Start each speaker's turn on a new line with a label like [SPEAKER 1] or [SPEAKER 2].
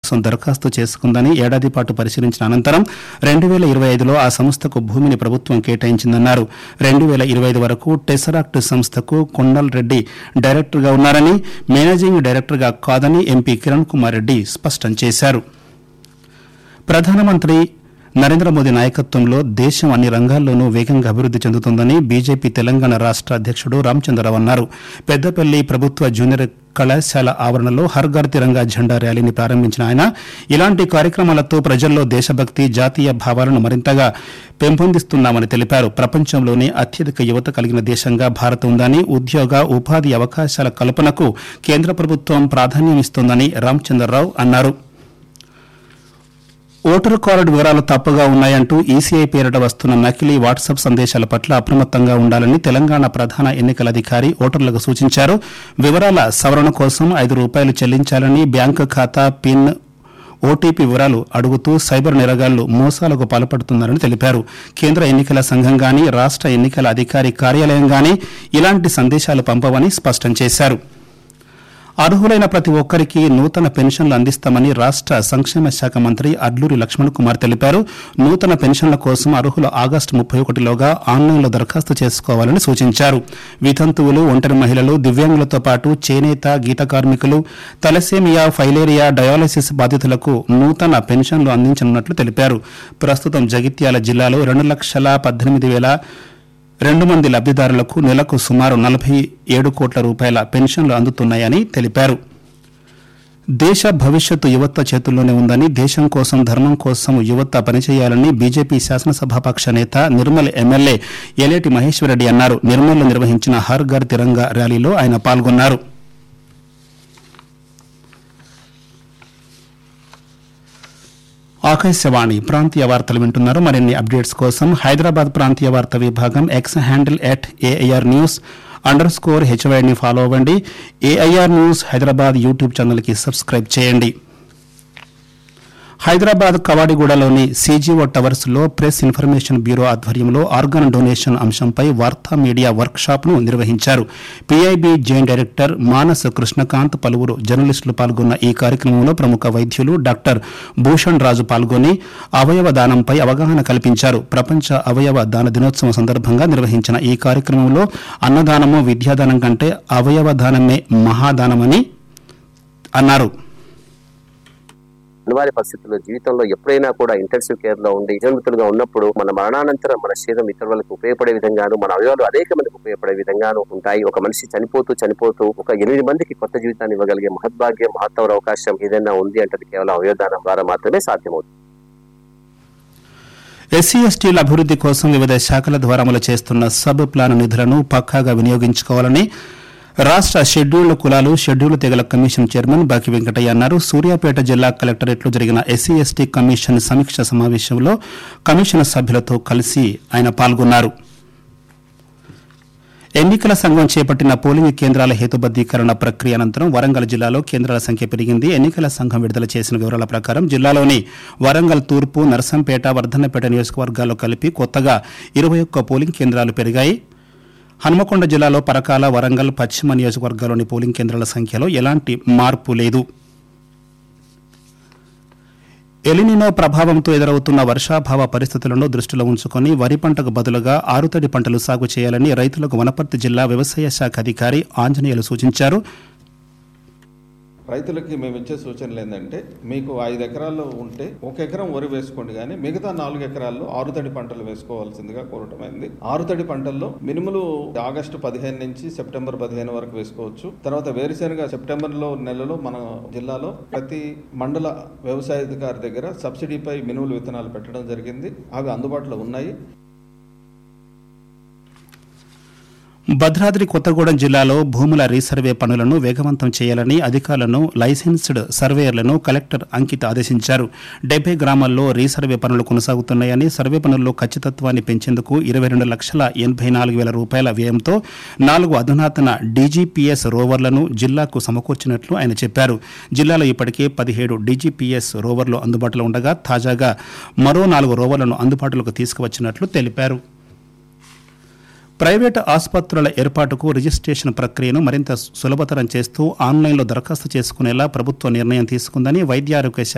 [SPEAKER 1] కోసం దరఖాస్తు చేసుకుందని ఏడాది పాటు పరిశీలించిన అనంతరం రెండు వేల ఇరవై ఐదులో ఆ సంస్థకు భూమిని ప్రభుత్వం కేటాయించిందన్నారు రెండు వేల ఇరవై ఐదు వరకు టెసరాక్ట్ సంస్థకు కొండల్ రెడ్డి డైరెక్టర్గా ఉన్నారని మేనేజింగ్ డైరెక్టర్గా కాదని ఎంపీ కిరణ్ కుమార్ రెడ్డి స్పష్టం చేశారు ప్రధానమంత్రి నరేంద్ర మోదీ నాయకత్వంలో దేశం అన్ని రంగాల్లోనూ వేగంగా అభివృద్ది చెందుతుందని బీజేపీ తెలంగాణ రాష్ట అధ్యక్షుడు రామచంద్రరావు అన్నారు పెద్దపల్లి ప్రభుత్వ జూనియర్ కళాశాల ఆవరణలో హర్ ఘర్ తిరంగా జెండా ర్యాలీని ప్రారంభించిన ఆయన ఇలాంటి కార్యక్రమాలతో ప్రజల్లో దేశభక్తి జాతీయ భావాలను మరింతగా పెంపొందిస్తున్నామని తెలిపారు ప్రపంచంలోనే అత్యధిక యువత కలిగిన దేశంగా భారత్ ఉందని ఉద్యోగ ఉపాధి అవకాశాల కల్పనకు కేంద్ర ప్రభుత్వం ప్రాధాన్యం ఇస్తోందని రామచంద్రరావు అన్నారు ఓటరు కార్డు వివరాలు తప్పుగా ఉన్నాయంటూ ఈసీఐ పేరిట వస్తున్న నకిలీ వాట్సాప్ సందేశాల పట్ల అప్రమత్తంగా ఉండాలని తెలంగాణ ప్రధాన ఎన్నికల అధికారి ఓటర్లకు సూచించారు వివరాల సవరణ కోసం ఐదు రూపాయలు చెల్లించాలని బ్యాంకు ఖాతా పిన్ ఓటీపీ వివరాలు అడుగుతూ సైబర్ నిరగాళ్లు మోసాలకు పాల్పడుతున్నారని తెలిపారు కేంద్ర ఎన్నికల సంఘం గాని రాష్ట ఎన్నికల అధికారి కార్యాలయం గాని ఇలాంటి సందేశాలు పంపవని స్పష్టం చేశారు అర్హులైన ప్రతి ఒక్కరికి నూతన పెన్షన్లు అందిస్తామని రాష్ట సంక్షేమ శాఖ మంత్రి అడ్లూరి లక్ష్మణ్ కుమార్ తెలిపారు నూతన పెన్షన్ల కోసం అర్హులు ఆగస్టు ముప్పై ఒకటిలోగా ఆన్లైన్లో దరఖాస్తు చేసుకోవాలని సూచించారు వితంతువులు ఒంటరి మహిళలు దివ్యాంగులతో పాటు చేనేత గీత కార్మికులు తలసేమియా ఫైలేరియా డయాలసిస్ బాధితులకు నూతన పెన్షన్లు అందించనున్నట్లు తెలిపారు ప్రస్తుతం జగిత్యాల జిల్లాలో రెండు లక్షల పద్దెనిమిది వేల రెండు మంది లబ్దిదారులకు నెలకు సుమారు నలభై ఏడు కోట్ల రూపాయల పెన్షన్లు అందుతున్నాయని తెలిపారు దేశ భవిష్యత్తు యువత చేతుల్లోనే ఉందని దేశం కోసం ధర్మం కోసం యువత పనిచేయాలని బీజేపీ శాసనసభాపక్ష నేత నిర్మల్ ఎమ్మెల్యే ఎలేటి మహేశ్వరరెడ్డి అన్నారు నిర్మల్లో నిర్వహించిన హర్ ఘర్ తిరంగా ర్యాలీలో ఆయన పాల్గొన్నారు ఆకాశవాణి ప్రాంతీయ వార్తలు వింటున్నారు మరిన్ని అప్డేట్స్ కోసం హైదరాబాద్ ప్రాంతీయ వార్తా విభాగం X handle at AIR news underscore స్కోర్ హెచ్వైని ఫాలో అవ్వండి ఏఐఆర్ న్యూస్ హైదరాబాద్ యూట్యూబ్ ఛానల్కి సబ్స్క్రైబ్ చేయండి హైదరాబాద్ కవాడిగూడలోని సీజీఓ టవర్స్ లో ప్రెస్ ఇన్ఫర్మేషన్ బ్యూరో ఆధ్వర్యంలో ఆర్గాన్ డొనేషన్ అంశంపై వార్తా మీడియా వర్క్ షాప్ ను నిర్వహించారు PIB joint director Manas Krishnakant పలువురు జర్నలిస్టులు పాల్గొన్న ఈ కార్యక్రమంలో ప్రముఖ వైద్యులు డాక్టర్ భూషణ్ రాజు పాల్గొని అవయవ దానంపై అవగాహన కల్పించారు ప్రపంచ అవయవ దాన దినోత్సవం సందర్భంగా నిర్వహించిన ఈ కార్యక్రమంలో అన్నదానము విద్యాదానం కంటే అవయవ దానమే మహాదానమని అన్నారు
[SPEAKER 2] అనివార్య పరిస్థితుల్లో జీవితంలో ఎప్పుడైనా కూడా ఇంటెన్సివ్ కేర్ లో ఉండి నిజమితులుగా ఉన్నప్పుడు మన మరణానంతరం మన శరీరం ఇతరులకు ఉపయోగపడే విధంగాను మన అవయవాలు అనేక మందికి ఉపయోగపడే విధంగాను ఉంటాయి ఒక మనిషి చనిపోతూ చనిపోతూ ఒక ఎనిమిది మందికి కొత్త జీవితాన్ని ఇవ్వగలిగే మహద్భాగ్యం మహత్తర అవకాశం ఏదైనా ఉంది అంటే అది కేవలం అవయవదానం ద్వారా మాత్రమే సాధ్యమవుతుంది
[SPEAKER 1] ఎస్సీ ఎస్టీల అభివృద్ది కోసం వివిధ శాఖల ద్వారా అమలు చేస్తున్న సబ్ ప్లాన్ నిధులను పక్కాగా వినియోగించుకోవాలని రాష్ట షెడ్యూల్డ్ కులాలు షెడ్యూల్డ్ తెగల కమిషన్ చైర్మన్ బాకి వెంకటయ్య అన్నారు సూర్యాపేట జిల్లా కలెక్టరేట్లో జరిగిన ఎస్సీ ఎస్టీ కమిషన్ సమీక్ష సమావేశంలో కమిషన్ సభ్యులతో కలిసి ఆయన పాల్గొన్నారు ఎన్నికల సంఘం చేపట్టిన పోలింగ్ కేంద్రాల హేతుబద్దీకరణ ప్రక్రియ అనంతరం వరంగల్ జిల్లాలో కేంద్రాల సంఖ్య పెరిగింది ఎన్నికల సంఘం విడుదల చేసిన వివరాల ప్రకారం జిల్లాలోని వరంగల్ తూర్పు నర్సంపేట వర్ధన్నపేట నియోజకవర్గాల్లో కలిపి కొత్తగా ఇరవై ఒక్క పోలింగ్ కేంద్రాలు పెరిగాయి హన్మకొండ జిల్లాలో పరకాల వరంగల్ పశ్చిమ నియోజకవర్గాల్లోని పోలింగ్ కేంద్రాల సంఖ్యలో ఎలాంటి మార్పు లేదు ఎలినినో ప్రభావంతో ఎదురవుతున్న వర్షాభావ పరిస్థితులను దృష్టిలో ఉంచుకొని వరి పంటకు బదులుగా ఆరుతడి పంటలు సాగు చేయాలని రైతులకు వనపర్తి జిల్లా వ్యవసాయ శాఖ అధికారి ఆంజనేయులు సూచించారు
[SPEAKER 3] రైతులకి మేము ఇచ్చే సూచనలు ఏంటంటే మీకు ఐదు ఎకరాల్లో ఉంటే ఒక ఎకరం వరి వేసుకోండి కానీ మిగతా నాలుగు ఎకరాల్లో ఆరుతడి పంటలు వేసుకోవాల్సిందిగా కోరటమైంది ఆరుతడి పంటల్లో మినుములు ఆగస్టు పదిహేను నుంచి సెప్టెంబర్ పదిహేను వరకు వేసుకోవచ్చు తర్వాత వేరుశెనగ సెప్టెంబర్ లో నెలలో మన జిల్లాలో ప్రతి మండల వ్యవసాయాధికారి దగ్గర సబ్సిడీపై మినుములు విత్తనాలు పెట్టడం జరిగింది అవి అందుబాటులో ఉన్నాయి
[SPEAKER 1] భద్రాద్రి కొత్తగూడెం జిల్లాలో భూముల రీసర్వే పనులను వేగవంతం చేయాలని అధికారులను లైసెన్స్డ్ సర్వేయర్లను కలెక్టర్ అంకిత ఆదేశించారు డెబ్బై గ్రామాల్లో రీసర్వే పనులు కొనసాగుతున్నాయని సర్వే పనుల్లో ఖచ్చితత్వాన్ని పెంచేందుకు ఇరవై రెండు లక్షల ఎనభై నాలుగు వేల రూపాయల వ్యయంతో నాలుగు అధునాతన డీజీపీఎస్ రోవర్లను జిల్లాకు సమకూర్చినట్లు ఆయన చెప్పారు జిల్లాలో ఇప్పటికే పదిహేడు డీజీపీఎస్ రోవర్లు అందుబాటులో ఉండగా తాజాగా మరో నాలుగు రోవర్లను అందుబాటులోకి తీసుకువచ్చినట్లు తెలిపారు ప్రైవేటు ఆసుపత్రుల ఏర్పాటుకు రిజిస్ట్రేషన్ ప్రక్రియను మరింత సులభతరం చేస్తూ ఆన్లైన్లో దరఖాస్తు చేసుకునేలా ప్రభుత్వం నిర్ణయం తీసుకుందని వైద్య ఆరోగ్య శాఖ